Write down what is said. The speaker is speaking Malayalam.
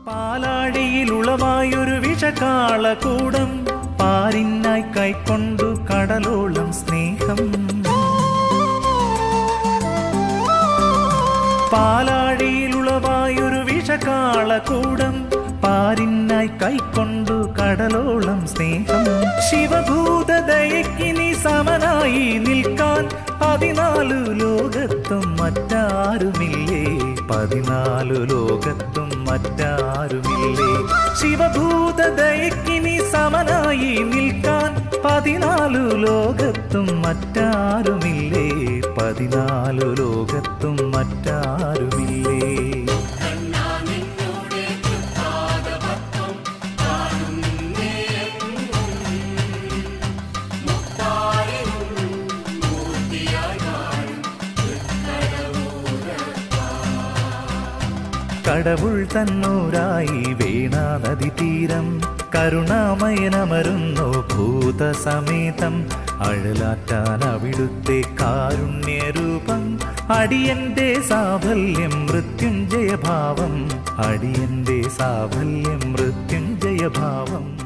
പാലാഴിയിലുളവായൊരു വിഷകാളകൂടം പാരിനായി കൈക്കൊണ്ടു കടലോളം സ്നേഹം പാലാഴിയിലുളവായൊരു വിഷകാളകൂടം പാരിനായി കൈക്കൊണ്ടു കടലോളം സ്നേഹം ശിവഭൂതദയക്കിനി സമനായി നിൽക്കാൻ പതിനാലു ലോകത്തും മറ്റാരുമില്ലേ പതിനാലു ലോകത്തും മറ്റാരുമില്ലേ ശിവഭൂതദയക്കിനി സമനായി നിൽക്കാൻ പതിനാലു ലോകത്തും മറ്റാരുമില്ലേ പതിനാലു ലോകത്തും മറ്റാരുമില്ലേ കടവുൾ തന്നൂരായി വേണാനദി തീരം കരുണാമയനമരുന്നു ഭൂതസമേതം അഴലാറ്റാൻ അവിടുത്തെ കാരുണ്യരൂപം അടിയന്റെ സാഫല്യം മൃത്യുഞ്ജയഭാവം അടിയന്റെ സാഫല്യം മൃത്യുഞ്ജയഭാവം